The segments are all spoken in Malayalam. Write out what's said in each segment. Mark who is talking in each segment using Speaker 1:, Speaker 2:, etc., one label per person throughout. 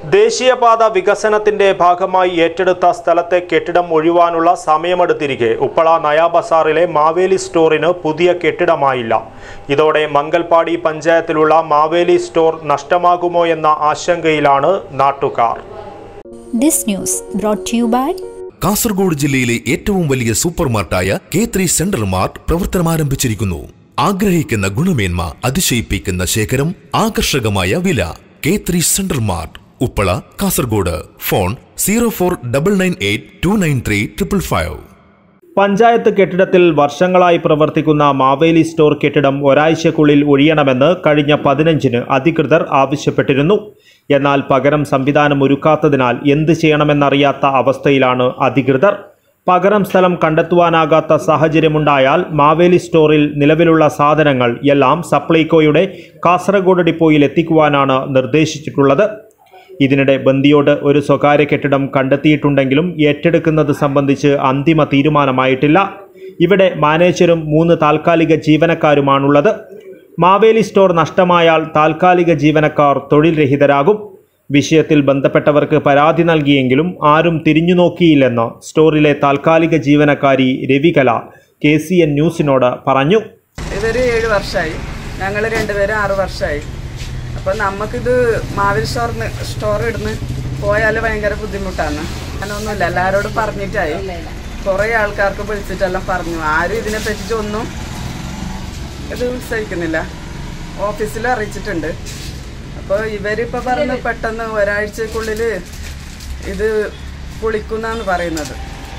Speaker 1: ദേശീയപാത വികസനത്തിന്റെ ഭാഗമായി ഏറ്റെടുത്ത സ്ഥലത്തെ കെട്ടിടം ഒഴിവാനുള്ള സമയമെടുത്തിരിക്കെ ഉപ്പള നയാബസാറിലെ മാവേലി സ്റ്റോറിന് പുതിയ കെട്ടിടമായില്ല ഇതോടെ മംഗൽപാടി പഞ്ചായത്തിലുള്ള മാവേലി സ്റ്റോർ നഷ്ടമാകുമോ എന്ന ആശങ്കയിലാണ് നാട്ടുകാർ
Speaker 2: This news brought to you by
Speaker 3: Kasaragod ജില്ലയിലെ ഏറ്റവും വലിയ സൂപ്പർ മാർട്ടായ കെ ത്രീ സെൻട്രൽ മാർട്ട് പ്രവർത്തനമാരംഭിച്ചിരിക്കുന്നു ആഗ്രഹിക്കുന്ന ഗുണമേന്മ അതിശയിപ്പിക്കുന്ന ശേഖരം ആകർഷകമായ വില K three central mart Uppala Kasaragod phone zero four double nine eight two nine three triple five
Speaker 1: panchayat കെട്ടിടത്തിൽ വർഷങ്ങളായി പ്രവർത്തിക്കുന്ന മാവേലി സ്റ്റോർ കെട്ടിടം ഒരാഴ്ചക്കുള്ളിൽ ഒഴിയണമെന്ന് കഴിഞ്ഞ പതിനഞ്ചിന് അധികൃതർ ആവശ്യപ്പെട്ടിരുന്നു എന്നാൽ പകരം സംവിധാനം ഒരുക്കാത്തതിനാൽ എന്ത് ചെയ്യണമെന്നറിയാത്ത അവസ്ഥയിലാണ് അധികൃതർ പകരം സ്ഥലം കണ്ടെത്തുവാനാകാത്ത സാഹചര്യമുണ്ടായാൽ മാവേലി സ്റ്റോറിൽ നിലവിലുള്ള സാധനങ്ങൾ എല്ലാം സപ്ലൈകോയുടെ കാസർഗോഡ് ഡിപ്പോയിൽ എത്തിക്കുവാനാണ് നിർദ്ദേശിച്ചിട്ടുള്ളത് ഇതിനിടെ ബന്ദിയോട് ഒരു സ്വകാര്യ കെട്ടിടം കണ്ടെത്തിയിട്ടുണ്ടെങ്കിലും ഏറ്റെടുക്കുന്നത് സംബന്ധിച്ച് അന്തിമ തീരുമാനമായിട്ടില്ല ഇവിടെ മാനേജരും മൂന്ന് താൽക്കാലിക ജീവനക്കാരുമാണുള്ളത് മാവേലി സ്റ്റോർ നഷ്ടമായാൽ താൽക്കാലിക ജീവനക്കാർ തൊഴിൽ രഹിതരാകും വിഷയത്തിൽ ബന്ധപ്പെട്ടവർക്ക് പരാതി നൽകിയെങ്കിലും ആരും തിരിഞ്ഞു നോക്കിയില്ലെന്ന് സ്റ്റോറിലെ താൽക്കാലിക ജീവനക്കാരി രവികല കെ സി എൻ ന്യൂസിനോട് പറഞ്ഞു
Speaker 4: ഇതൊരു ഏഴ് വർഷമായി ഞങ്ങൾ രണ്ടുപേരും ആറ് വർഷമായി അപ്പം നമുക്കിത് മാവിൽ സ്റ്റോർ സ്റ്റോർ ഇടുന്ന് പോയാൽ ഭയങ്കര ബുദ്ധിമുട്ടാണ് അങ്ങനൊന്നുമില്ല എല്ലാവരോടും പറഞ്ഞിട്ടായി കുറേ ആൾക്കാർക്ക് വിളിച്ചിട്ടെല്ലാം പറഞ്ഞു ആരും ഇതിനെ പറ്റിയിട്ടൊന്നും ഇത് ഉത്സവിക്കുന്നില്ല ഓഫീസിൽ അറിയിച്ചിട്ടുണ്ട് അപ്പോൾ ഇവരിപ്പോൾ പറഞ്ഞ് പെട്ടെന്ന് ഒരാഴ്ചക്കുള്ളിൽ ഇത് പൊളിക്കുന്നാന്ന് പറയുന്നത്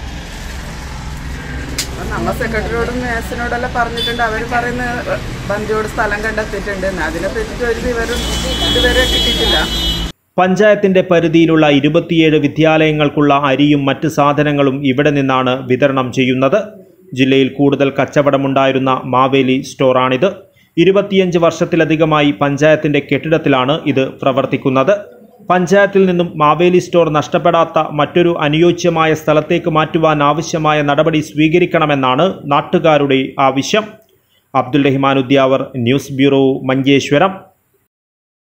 Speaker 4: അപ്പൊ നമ്മ സെക്രട്ടറിയോടും മേസിനോടെല്ലാം പറഞ്ഞിട്ടുണ്ട് അവർ പറയുന്ന ബന്ധിയോട് സ്ഥലം കണ്ടെത്തിയിട്ടുണ്ട് അതിനെ പറ്റിയിട്ട് ഒരു വിവരം ഇതുവരെ കിട്ടിയിട്ടില്ല
Speaker 1: പഞ്ചായത്തിന്റെ പരിധിയിലുള്ള ഇരുപത്തിയേഴ് വിദ്യാലയങ്ങൾക്കുള്ള അരിയും മറ്റ് സാധനങ്ങളും ഇവിടെ നിന്നാണ് വിതരണം ചെയ്യുന്നത് ജില്ലയിൽ കൂടുതൽ കച്ചവടമുണ്ടായിരുന്ന മാവേലി സ്റ്റോറാണിത് ഇരുപത്തിയഞ്ച് വർഷത്തിലധികമായി പഞ്ചായത്തിന്റെ കെട്ടിടത്തിലാണ് ഇത് പ്രവർത്തിക്കുന്നത് പഞ്ചായത്തിൽ നിന്നും മാവേലി സ്റ്റോർ നഷ്ടപ്പെടാത്ത മറ്റൊരു അനുയോജ്യമായ സ്ഥലത്തേക്ക് മാറ്റുവാൻ ആവശ്യമായ നടപടി സ്വീകരിക്കണമെന്നാണ് നാട്ടുകാരുടെ ആവശ്യം അബ്ദുൽ റഹ്മാൻ ഉദ്യാവർ ന്യൂസ് ബ്യൂറോ മഞ്ചേശ്വരം